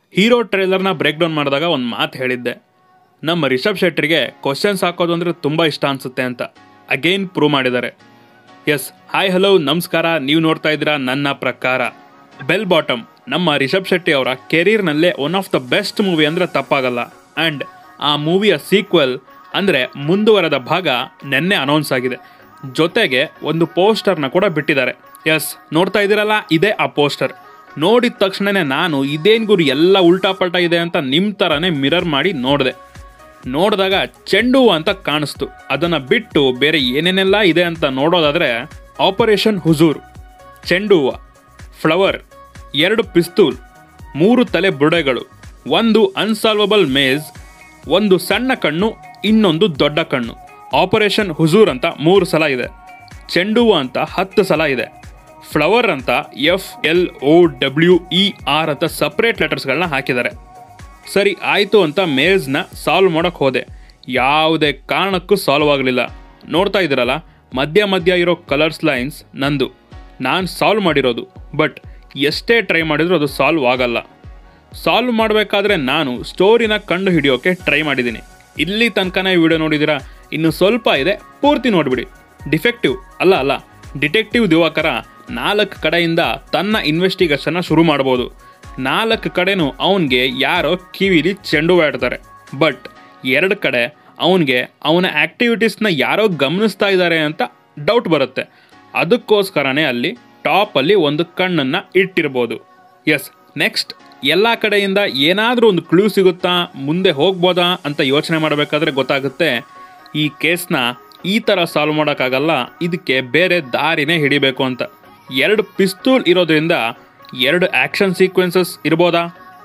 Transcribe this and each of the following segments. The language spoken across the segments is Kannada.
ಹೀರೋ ಟ್ರೇಲರ್ನ ಬ್ರೇಕ್ ಡೌನ್ ಮಾಡಿದಾಗ ಒಂದು ಮಾತು ಹೇಳಿದ್ದೆ ನಮ್ಮ ರಿಷಬ್ ಶೆಟ್ಟರಿಗೆ ಕ್ವಶನ್ಸ್ ಹಾಕೋದು ಅಂದರೆ ತುಂಬ ಇಷ್ಟ ಅನಿಸುತ್ತೆ ಅಂತ ಅಗೈನ್ ಪ್ರೂವ್ ಮಾಡಿದ್ದಾರೆ ಎಸ್ ಹಾಯ್ ಹಲೋ ನಮಸ್ಕಾರ ನೀವು ನೋಡ್ತಾ ಇದ್ದೀರಾ ನನ್ನ ಪ್ರಕಾರ ಬೆಲ್ ಬಾಟಮ್ ನಮ್ಮ ರಿಷಬ್ ಶೆಟ್ಟಿ ಅವರ ಕೆರಿಯರ್ನಲ್ಲೇ one of the best movie ಅಂದರೆ ತಪ್ಪಾಗಲ್ಲ ಆ್ಯಂಡ್ ಆ ಮೂವಿಯ ಸೀಕ್ವೆಲ್ ಅಂದರೆ ಮುಂದುವರೆದ ಭಾಗ ನೆನ್ನೆ ಅನೌನ್ಸ್ ಆಗಿದೆ ಜೊತೆಗೆ ಒಂದು ಪೋಸ್ಟರ್ನ ಕೂಡ ಬಿಟ್ಟಿದ್ದಾರೆ ಎಸ್ ನೋಡ್ತಾ ಇದ್ದೀರಲ್ಲ ಇದೇ ಆ ಪೋಸ್ಟರ್ ನೋಡಿದ ತಕ್ಷಣನೇ ನಾನು ಇದೇನು ಗುರು ಎಲ್ಲ ಉಲ್ಟಾ ಪಲ್ಟಾ ಇದೆ ಅಂತ ನಿಮ್ಮ ಥರನೇ ಮಿರರ್ ಮಾಡಿ ನೋಡಿದೆ ನೋಡಿದಾಗ ಚೆಂಡು ಹೂವು ಅಂತ ಕಾಣಿಸ್ತು ಅದನ್ನು ಬಿಟ್ಟು ಬೇರೆ ಏನೇನೆಲ್ಲ ಇದೆ ಅಂತ ನೋಡೋದಾದರೆ ಆಪರೇಷನ್ ಹುಜೂರ್ ಚೆಂಡು ಹೂವು ಫ್ಲವರ್ ಎರಡು ಪಿಸ್ತೂಲ್ ಮೂರು ತಲೆ ಬುರುಡೆಗಳು ಒಂದು ಅನ್ಸಾಲ್ವಬಲ್ ಮೇಜ್ ಒಂದು ಸಣ್ಣ ಕಣ್ಣು ಇನ್ನೊಂದು ದೊಡ್ಡ ಕಣ್ಣು ಆಪರೇಷನ್ ಹುಜೂರ್ ಅಂತ ಮೂರು ಸಲ ಇದೆ ಚೆಂಡು ಹೂವು ಅಂತ ಹತ್ತು ಸಲ ಇದೆ ಫ್ಲವರ್ ಅಂತ F L O W E R ಅಂತ ಸಪ್ರೇಟ್ ಲೆಟರ್ಸ್ಗಳನ್ನ ಹಾಕಿದ್ದಾರೆ ಸರಿ ಆಯಿತು ಅಂತ ಮೇಜ್ನ ಸಾಲ್ವ್ ಮಾಡೋಕ್ಕೆ ಹೋದೆ ಯಾವುದೇ ಕಾರಣಕ್ಕೂ ಸಾಲ್ವ್ ಆಗಲಿಲ್ಲ ನೋಡ್ತಾ ಇದ್ದೀರಲ್ಲ ಮಧ್ಯ ಮಧ್ಯ ಇರೋ ಕಲರ್ಸ್ ಲೈನ್ಸ್ ನಂದು ನಾನು ಸಾಲ್ವ್ ಮಾಡಿರೋದು ಬಟ್ ಎಷ್ಟೇ ಟ್ರೈ ಮಾಡಿದರೂ ಅದು ಸಾಲ್ವ್ ಆಗಲ್ಲ ಸಾಲ್ವ್ ಮಾಡಬೇಕಾದ್ರೆ ನಾನು ಸ್ಟೋರಿನ ಕಂಡು ಹಿಡಿಯೋಕೆ ಟ್ರೈ ಮಾಡಿದ್ದೀನಿ ಇಲ್ಲಿ ತನಕನೇ ವಿಡಿಯೋ ನೋಡಿದ್ದೀರಾ ಇನ್ನು ಸ್ವಲ್ಪ ಇದೆ ಪೂರ್ತಿ ನೋಡಿಬಿಡಿ ಡಿಫೆಕ್ಟಿವ್ ಅಲ್ಲ ಅಲ್ಲ ಡಿಟೆಕ್ಟಿವ್ ದಿವಾಕರ ನಾಲ್ಕು ಕಡೆಯಿಂದ ತನ್ನ ಇನ್ವೆಸ್ಟಿಗೇಷನ್ನ ಶುರು ಮಾಡ್ಬೋದು ನಾಲ್ಕು ಕಡೆನೂ ಅವನಿಗೆ ಯಾರೋ ಕಿವಿಲಿ ಚೆಂಡು ಆಡ್ತಾರೆ ಬಟ್ ಎರಡು ಕಡೆ ಅವನಿಗೆ ಅವನ ಆ್ಯಕ್ಟಿವಿಟೀಸ್ನ ಯಾರೋ ಗಮನಿಸ್ತಾ ಇದ್ದಾರೆ ಅಂತ ಡೌಟ್ ಬರುತ್ತೆ ಅದಕ್ಕೋಸ್ಕರನೇ ಅಲ್ಲಿ ಟಾಪಲ್ಲಿ ಒಂದು ಕಣ್ಣನ್ನು ಇಟ್ಟಿರ್ಬೋದು ಎಸ್ ನೆಕ್ಸ್ಟ್ ಎಲ್ಲ ಕಡೆಯಿಂದ ಏನಾದರೂ ಒಂದು ಕ್ಲೂ ಸಿಗುತ್ತಾ ಮುಂದೆ ಹೋಗ್ಬೋದಾ ಅಂತ ಯೋಚನೆ ಮಾಡಬೇಕಾದ್ರೆ ಗೊತ್ತಾಗುತ್ತೆ ಈ ಕೇಸ್ನ ಈ ಥರ ಸಾಲ್ವ್ ಮಾಡೋಕ್ಕಾಗಲ್ಲ ಇದಕ್ಕೆ ಬೇರೆ ದಾರಿನೇ ಹಿಡಿಬೇಕು ಅಂತ ಎರಡು ಪಿಸ್ತೂಲ್ ಇರೋದ್ರಿಂದ ಎರಡು ಆ್ಯಕ್ಷನ್ ಸೀಕ್ವೆನ್ಸಸ್ ಇರ್ಬೋದಾ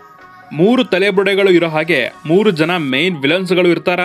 ಮೂರು ತಲೆಬುಡೆಗಳು ಇರೋ ಹಾಗೆ ಮೂರು ಜನ ಮೇನ್ ವಿಲನ್ಸ್ಗಳು ಇರ್ತಾರಾ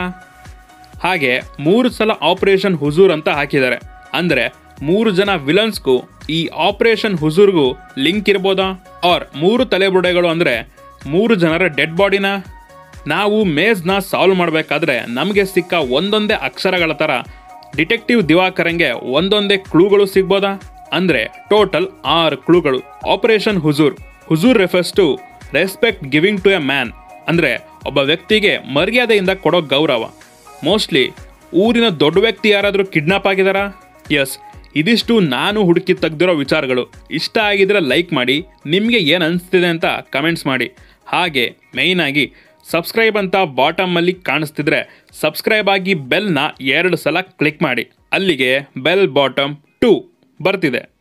ಹಾಗೆ ಮೂರು ಸಲ ಆಪರೇಷನ್ ಹುಜೂರ್ ಅಂತ ಹಾಕಿದ್ದಾರೆ ಅಂದರೆ ಮೂರು ಜನ ವಿಲನ್ಸ್ಗೂ ಈ ಆಪರೇಷನ್ ಹುಜೂರ್ಗೂ ಲಿಂಕ್ ಇರ್ಬೋದಾ ಆರ್ ಮೂರು ತಲೆಬುಡೆಗಳು ಅಂದರೆ ಮೂರು ಜನರ ಡೆಡ್ ಬಾಡಿನ ನಾವು ಮೇಜ್ನ ಸಾಲ್ವ್ ಮಾಡಬೇಕಾದ್ರೆ ನಮಗೆ ಸಿಕ್ಕ ಒಂದೊಂದೇ ಅಕ್ಷರಗಳ ಥರ ಡಿಟೆಕ್ಟಿವ್ ದಿವಾಕರಂಗೆ ಒಂದೊಂದೇ ಕ್ಲೂಗಳು ಸಿಗ್ಬೋದಾ ಅಂದರೆ ಟೋಟಲ್ ಆರು ಕ್ಲೂಗಳು operation Huzoor Huzoor refers to respect giving to a man ಅಂದರೆ ಒಬ್ಬ ವ್ಯಕ್ತಿಗೆ ಮರ್ಯಾದೆಯಿಂದ ಕೊಡೋ ಗೌರವ ಮೋಸ್ಟ್ಲಿ ಊರಿನ ದೊಡ್ಡ ವ್ಯಕ್ತಿ ಯಾರಾದರೂ ಕಿಡ್ನಾಪ್ ಆಗಿದಾರಾ ಎಸ್ ಇದಿಷ್ಟು ನಾನು ಹುಡುಕಿ ತೆಗ್ದಿರೋ ವಿಚಾರಗಳು ಇಷ್ಟ ಆಗಿದ್ರೆ ಲೈಕ್ ಮಾಡಿ ನಿಮಗೆ ಏನು ಅನಿಸ್ತಿದೆ ಅಂತ ಕಮೆಂಟ್ಸ್ ಮಾಡಿ ಹಾಗೆ ಮೇಯ್ನಾಗಿ ಸಬ್ಸ್ಕ್ರೈಬ್ ಅಂತ ಬಾಟಮಲ್ಲಿ ಕಾಣಿಸ್ತಿದ್ರೆ ಸಬ್ಸ್ಕ್ರೈಬ್ ಆಗಿ ಬೆಲ್ನ ಎರಡು ಸಲ ಕ್ಲಿಕ್ ಮಾಡಿ ಅಲ್ಲಿಗೆ ಬೆಲ್ ಬಾಟಮ್ ಟು ಬರ್ತಿದೆ